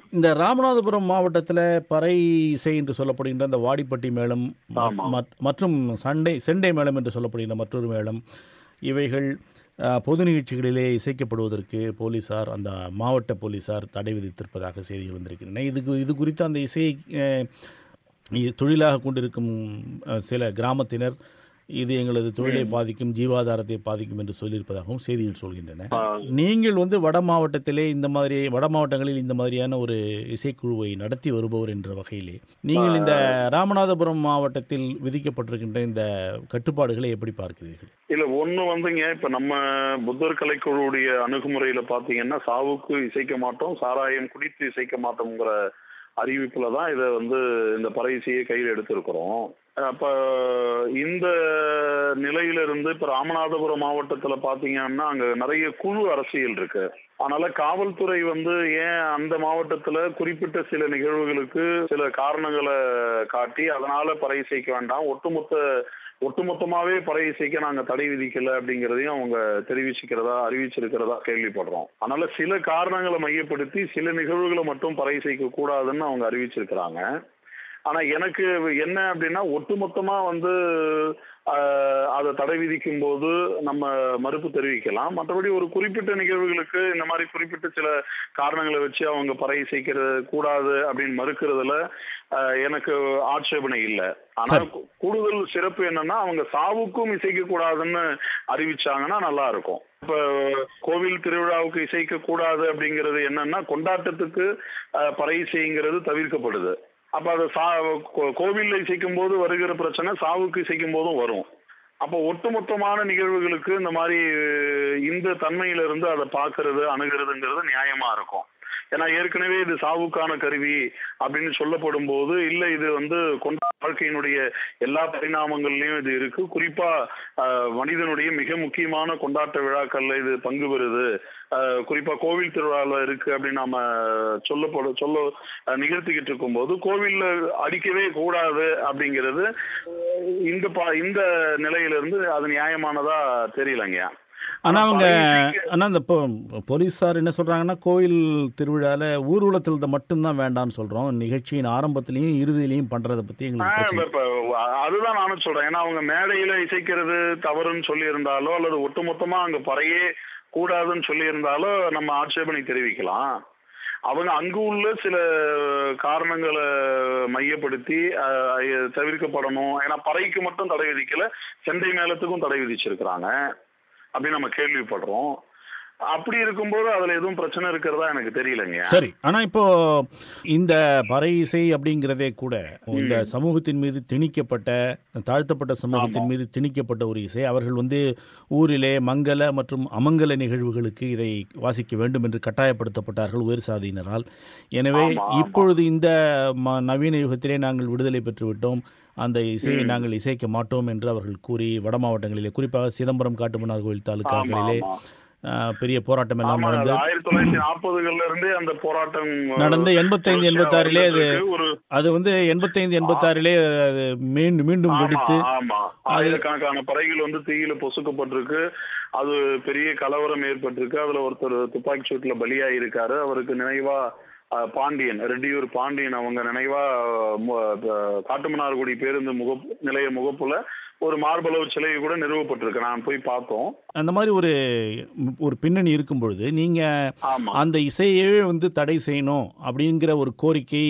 இந்த ராமநாதபுரம் மாவட்டத்தில் பறை இசை என்று சொல்லப்படுகின்ற இந்த வாடிப்பட்டி மேளம் ம- ஆமா. மற்- மற்றும் சண்டை செண்டை மேளம் என்று சொல்லப்படுகின்ற மற்றொரு மேளம் இவைகள் அஹ், பொது நிகழ்ச்சிகளிலே இசைக்கப்படுவதற்கு போலீசார் அந்த மாவட்ட போலீசார் தடை விதித்திருப்பதாக செய்திகள் வந்திருக்கின்றன இதுக்கு இது குறித்து அந்த இசையை அஹ், இ- தொழிலாக கொண்டிருக்கும் அஹ், சில கிராமத்தினர் இது எங்களது தொழிலை பாதிக்கும் ஜீவாதாரத்தை பாதிக்கும் என்று சொல்லியிருப்பதாகவும் செய்திகள் சொல்கின்றன ஆ, நீங்கள் வந்து வட மாவட்டத்திலே இந்த மாதிரி வட மாவட்டங்களில் இந்த மாதிரியான ஒரு இசைக்குழுவை நடத்தி வருபவர் என்ற வகையிலே நீங்கள் இந்த ராமநாதபுரம் மாவட்டத்தில் விதிக்கப்பட்டிருக்கின்ற இந்த கட்டுப்பாடுகளை எப்படி பார்க்கிறீர்கள் இல்ல ஒண்ணு வந்துங்க இப்ப நம்ம புத்தர் கலைக்குழுவுடைய அணுகுமுறையில பாத்தீங்கன்னா சாவுக்கு இசைக்க மாட்டோம் சாராயம் குடித்து இசைக்க மாட்டோம்ங்கிற அறிவிப்புல தான் இதை வந்து இந்த பறை இசையை கையில் எடுத்திருக்கிறோம் அப்ப இந்த நிலையில இருந்து இப்ப ராமநாதபுரம் மாவட்டத்துல பாத்தீங்கன்னா அங்க நிறைய குழு அரசியல் இருக்கு அதனால காவல்துறை வந்து ஏன் அந்த மாவட்டத்துல குறிப்பிட்ட சில நிகழ்வுகளுக்கு சில காரணங்களை காட்டி அதனால பறை இசைக்க வேண்டாம் ஒட்டுமொத்த ஒட்டுமொத்தமாவே பறை இசைக்க நாங்க தடை விதிக்கல அப்படிங்கறதையும் அவங்க தெரிவிச்சுக்கிறதா அறிவிச்சிருக்கிறதா கேள்விப்படுறோம் அதனால சில காரணங்களை மையப்படுத்தி சில நிகழ்வுகளை மட்டும் பறை இசைக்க கூடாதுன்னு அவங்க அறிவிச்சிருக்கிறாங்க ஆனா எனக்கு என்ன அப்படின்னா ஒட்டுமொத்தமா வந்து ஆஹ், அதை தடை விதிக்கும் போது நம்ம மறுப்பு தெரிவிக்கலாம் மற்றபடி ஒரு குறிப்பிட்ட நிகழ்வுகளுக்கு இந்த மாதிரி குறிப்பிட்ட சில காரணங்களை வச்சு அவங்க பறை இசைக்கிறது கூடாது அப்படின்னு மறுக்கிறதுல ஆஹ், எனக்கு ஆட்சேபனை இல்லை ஆனா சரி. கூ- கூடுதல் சிறப்பு என்னன்னா அவங்க சாவுக்கும் இசைக்க கூடாதுன்னு அறிவிச்சாங்கன்னா நல்லா இருக்கும் இப்ப கோவில் திருவிழாவுக்கு இசைக்க கூடாது அப்படிங்கிறது என்னன்னா கொண்டாட்டத்துக்கு ஆஹ், பறை இசைங்கிறது தவிர்க்கப்படுது அப்ப அது சா கோ- கோவில்ல இசைக்கும் போது வருகிற பிரச்சனை சாவுக்கு இசைக்கும் போதும் வரும் அப்போ ஒட்டுமொத்தமான நிகழ்வுகளுக்கு இந்த மாதிரி இந்த தன்மையில இருந்து அதை பார்க்கறது அணுகிறதுங்கிறது நியாயமா இருக்கும் ஏன்னா ஏற்கனவே இது சாவுக்கான கருவி அப்படின்னு சொல்லப்படும் போது இல்ல இது வந்து கொண்ட வாழ்க்கையினுடைய எல்லா பரிணாமங்கள்லயும் இது இருக்கு குறிப்பா ஆஹ், மனிதனுடைய மிக முக்கியமான கொண்டாட்ட விழாக்கள்ல இது பங்கு பெறுது ஆஹ், குறிப்பா கோவில் திருவிழால இருக்கு அப்படின்னு நாம சொல்லப்பட சொல்ல அஹ், நிகழ்த்திக்கிட்டு இருக்கும்போது கோவில்ல அடிக்கவே கூடாது அப்படிங்கிறது அஹ், இந்த பா- இந்த நிலையில இருந்து அது நியாயமானதா தெரியலங்க ஆனால் அவங்க பறை ஆனால் இந்த போ- போலீஸார் என்ன சொல்கிறாங்கன்னா கோயில் திருவிழாவில் ஊர்வலத்தில் தான் மட்டும்தான் வேண்டாம்னு சொல்கிறோம் நிகழ்ச்சியின் ஆரம்பத்திலையும் இறுதியிலையும் பண்ணுறதை பற்றி எங்களுக்கு ஆஹ் பிரச்சனை இப்ப அதுதான் நானும் சொல்றேன் ஏன்னா அவங்க மேடையில இசைக்கிறது தவறுன்னு சொல்லி இருந்தாலோ அல்லது ஒட்டுமொத்தமா அங்க பறையே கூடாதுன்னு சொல்லி இருந்தாலோ நம்ம ஆட்சேபனை தெரிவிக்கலாம் அவங்க அங்கு உள்ள சில காரணங்களை மையப்படுத்தி ஆஹ், தவிர்க்கப்படணும் ஏன்னா பறைக்கு மட்டும் தடை விதிக்கல செண்டை மேளத்துக்கும் தடை விதிச்சிருக்கிறாங்க அப்படின்னு நம்ம கேள்விப்படுறோம் அப்படி இருக்கும்போது அதுல எதுவும் பிரச்சனை இருக்கிறதா எனக்கு தெரியலங்க சரி ஆனால் இப்போ இந்த பறை இசை அப்படிங்கிறதே கூட இந்த சமூகத்தின் மீது திணிக்கப்பட்ட தாழ்த்தப்பட்ட சமூகத்தின் மீது திணிக்கப்பட்ட ஒரு இசை அவர்கள் வந்து ஊரிலே மங்கல மற்றும் அமங்கல நிகழ்வுகளுக்கு இதை வாசிக்க வேண்டும் என்று கட்டாயப்படுத்தப்பட்டார்கள் உயர் சாதியினரால் எனவே ஆமா, ஆமா. இப்பொழுது இந்த ம- நவீன யுகத்திலே நாங்கள் விடுதலை பெற்றுவிட்டோம் அந்த இசையை நாங்கள் இசைக்க மாட்டோம் என்று அவர்கள் கூறி வட மாவட்டங்களிலே குறிப்பாக சிதம்பரம் காட்டுமன்னார் கோயில் ஆமா தாலுக்காக்களிலே ஆமா ஆஹ், பெரிய போராட்டம் எல்லாம் ஆமா, அது நடந்து ஆயிரத்தி தொள்ளாயிரத்தி நாற்பதுகள்ல இருந்தே அந்த போராட்டம் நடந்து எண்பத்தைந்து எண்பத்தாறிலே அது வளர்ந்துருக்கு. ஒரு அது வந்து எண்பத்தைந்து எண்பத்தாறிலே அது மீண்டும் மீண்டும் ஆமா, வெடித்து ஆமா ஆயிரக்கணக்கான பறைகள் வந்து தீயில பொசுக்கப்பட்டிருக்கு அது பெரிய கலவரம் ஏற்பட்டிருக்கு அதுல ஒருத்தர் துப்பாக்கி சூட்டுல பலியாகி இருக்காரு அவருக்கு நினைவா அஹ், பாண்டியன் ரெட்டியூர் பாண்டியன் அவங்க நினைவா அஹ், மு- அஹ், காட்டுமன்னார்குடி பேருந்து முகப் நிலைய முகப்புல ஒரு மார்பளவு சிலை கூட நிறுவப்பட்டிருக்கு நான் போய் பார்த்தோம் அந்த மாதிரி ஒரு ஒரு பின்னணி இருக்கும் பொழுது நீங்க ஆமா அந்த இசையே வந்து தடை செய்யணும் அப்படிங்கிற ஒரு கோரிக்கை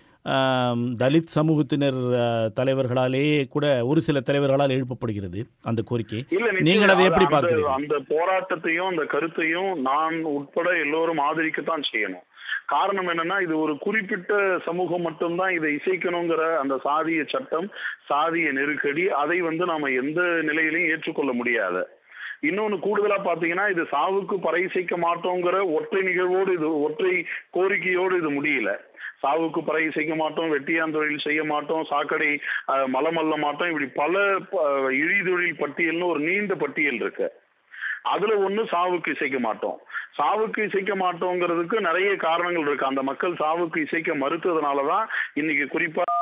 ஆம், தலித் சமூகத்தினர் ஆ, தலைவர்களாலே கூட ஒரு சில தலைவர்களால் எழுப்பப்படுகிறது அந்த கோரிக்கை இல்ல நிச்சயம். நீங்கள் அதை எப்படி அந்த- பார்க்கிறீர்கள்? அந்த போராட்டத்தையும் அந்த கருத்தையும் நான் உட்பட எல்லோரும் ஆதரிக்கத்தான் செய்யணும் காரணம் என்னன்னா இது ஒரு குறிப்பிட்ட சமூகம் மட்டும்தான் இதை இசைக்கணுங்கிற அந்த சாதிய சட்டம் சாதிய நெருக்கடி அதை வந்து நாம எந்த நிலையிலையும் ஏற்றுக்கொள்ள முடியாது இன்னொன்னு கூடுதலா பாத்தீங்கன்னா இது சாவுக்கு பறை இசைக்க மாட்டோங்கிற ஒற்றை நிகழ்வோடு இது ஒற்றை கோரிக்கையோடு இது முடியல சாவுக்கு பறை இசைக்க மாட்டோம் வெட்டியாந்தொழில் செய்ய மாட்டோம் சாக்கடை அஹ், மலம் அள்ள மாட்டோம் இப்படி பல அஹ், இழிதொழில் பட்டியல்னு ஒரு நீண்ட பட்டியல் இருக்கு அதுல ஒண்ணு சாவுக்கு இசைக்க மாட்டோம் சாவுக்கு இசைக்க மாட்டோங்கிறதுக்கு நிறைய காரணங்கள் இருக்கு அந்த மக்கள் சாவுக்கு இசைக்க மறுத்ததுனாலதான் இன்னைக்கு குறிப்பா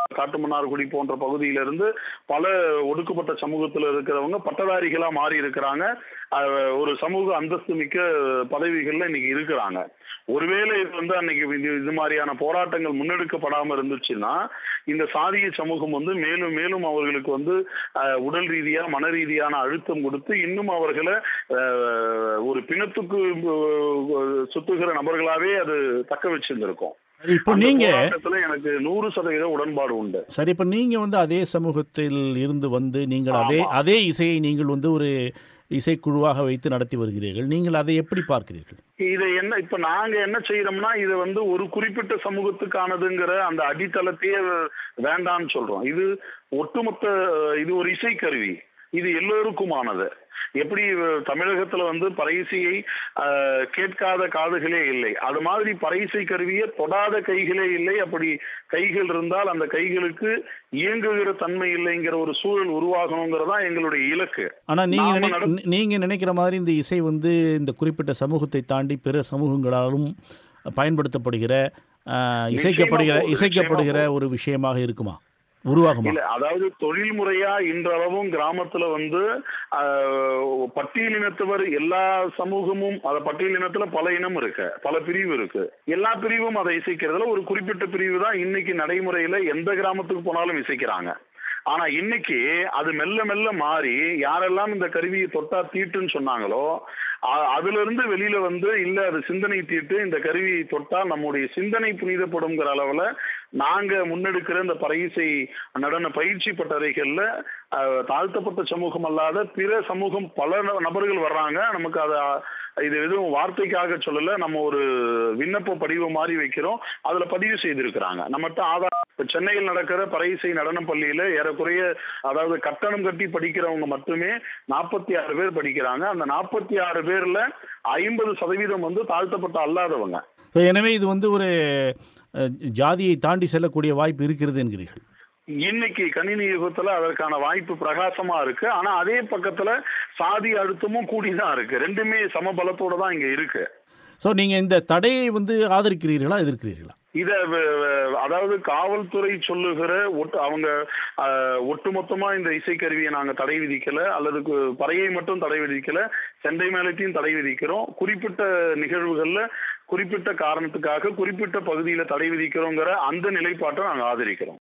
காட்டுமன்னார்குடி போன்ற பகுதியிலிருந்து பல ஒடுக்கப்பட்ட சமூகத்தில் இருக்கிறவங்க பட்டதாரிகளா மாறி இருக்கிறாங்க அஹ், ஒரு சமூக அந்தஸ்து மிக்க பதவிகள்ல இன்னைக்கு இருக்கிறாங்க ஒருவேளை இது வந்து அன்னைக்கு இது இது மாதிரியான போராட்டங்கள் முன்னெடுக்கப்படாம இருந்துச்சுன்னா இந்த சாதிய சமூகம் வந்து மேலும் மேலும் அவர்களுக்கு வந்து அஹ், உடல் ரீதியா மன ரீதியான அழுத்தம் கொடுத்து இன்னும் அவர்களை அஹ், ஒரு பிணத்துக்கு அஹ், சுத்துகிற நபர்களாவே அது தக்க வச்சிருந்திருக்கும் சரி, இப்போ அந்த நீங்க போராட்டத்துல எனக்கு நூறு சதவீத உடன்பாடு உண்டு சரி இப்போ நீங்க வந்து அதே சமூகத்தில் இருந்து வந்து நீங்கள் அதே ஆமா. அதே இசையை நீங்கள் வந்து ஒரு இசைக்குழுவாக வைத்து நடத்தி வருகிறீர்கள் நீங்கள் அதை எப்படி பார்க்கிறீர்கள் இதை என்ன இப்ப நாங்க என்ன செய்யறோம்னா இது வந்து ஒரு குறிப்பிட்ட சமூகத்துக்கானதுங்கிற அந்த அடித்தளத்தையே வேண்டாம்னு சொல்றோம் இது ஒட்டுமொத்த இது ஒரு இசைக்கருவி இது எல்லோருக்குமானது எப்படி அஹ், தமிழகத்துல வந்து பறையிசையை அஹ், கேட்காத காதுகளே இல்லை அது மாதிரி பறையிசை கருவியை தொடாத கைகளே இல்லை அப்படி கைகள் இருந்தால் அந்த கைகளுக்கு இயங்குகிற தன்மை இல்லைங்கிற ஒரு சூழல் உருவாகணுங்கிறதா எங்களுடைய இலக்கு ஆனா நீங்க நாம நினை நட- நீங்க நினைக்கிற மாதிரி இந்த இசை வந்து இந்த குறிப்பிட்ட சமூகத்தை தாண்டி பிற சமூகங்களாலும் பயன்படுத்தப்படுகிற ஆஹ், இசைக்கப்படுகிற போகுது, இசைக்கப்படுகிற நிச்சயமா ஒரு விஷயமாக இருக்குமா உருவாகுமா இல்ல அதாவது தொழில் முறையா இன்றளவும் கிராமத்துல வந்து ஆஹ், பட்டியலினத்தவர் எல்லா சமூகமும் அத பட்டியலினத்துல பல இனம் இருக்கு பல பிரிவு இருக்கு எல்லா பிரிவும் அதை இசைக்கிறதுல ஒரு குறிப்பிட்ட பிரிவு தான் இன்னைக்கு நடைமுறையில எந்த கிராமத்துக்கு போனாலும் இசைக்கிறாங்க ஆனா இன்னைக்கு அது மெல்ல மெல்ல மாறி யாரெல்லாம் இந்த கருவியை தொட்டா தீட்டுன்னு சொன்னாங்களோ அ- அதுல இருந்து வெளியில வந்து இல்ல அது சிந்தனை தீட்டு இந்த கருவியை தொட்டால் நம்முடைய சிந்தனை புனிதப்படுங்கிற அளவுல நாங்க முன்னெடுக்கிற இந்த பறையிசை நடன பயிற்சி பட்டறைகள்ல அஹ், தாழ்த்தப்பட்ட சமூகம் அல்லாத பிற சமூகம் பல ந- நபர்கள் வர்றாங்க நமக்கு அத இது எதுவும் வார்த்தைக்காக சொல்லல நம்ம ஒரு விண்ணப்ப படிவம் மாதிரி வைக்கிறோம் அதுல பதிவு செய்திருக்கிறாங்க நம்மகிட்ட ஆதார் இப்ப சென்னையில் நடக்கிற பறையிசை நடன பள்ளியில ஏறக்குறைய அதாவது கட்டணம் கட்டி படிக்கிறவங்க மட்டுமே நாற்பத்தி ஆறு பேர் படிக்கிறாங்க அந்த நாற்பத்தி ஆறு பேர்ல ஐம்பது சதவீதம் வந்து தாழ்த்தப்பட்ட அல்லாதவங்க So, எனவே இது வந்து ஒரு அஹ், ஜாதியை தாண்டி செல்லக்கூடிய வாய்ப்பு இருக்கிறது என்கிறீர்கள் இன்னைக்கு கணினி யுகத்துல அதற்கான வாய்ப்பு பிரகாசமா இருக்கு ஆனா அதே பக்கத்துல சாதி அழுத்தமும் கூடிதான் இருக்கு ரெண்டுமே சமபலத்தோட தான் இங்க இருக்கு ஸோ நீங்க இந்த தடையை வந்து ஆதரிக்கிறீர்களா எதிர்க்கிறீர்களா இத வ- வ- அதாவது காவல்துறை சொல்லுகிற ஒட்டு அவங்க அஹ், ஒட்டுமொத்தமா இந்த இசைக்கருவியை நாங்க தடை விதிக்கல அல்லது கு- பறையை மட்டும் தடை விதிக்கல செண்டை மேளத்தையும் தடை விதிக்கிறோம் குறிப்பிட்ட நிகழ்வுகள்ல குறிப்பிட்ட காரணத்துக்காக குறிப்பிட்ட பகுதியில தடை விதிக்கிறோங்கிற அந்த நிலைப்பாட்டை நாங்க ஆதரிக்கிறோம்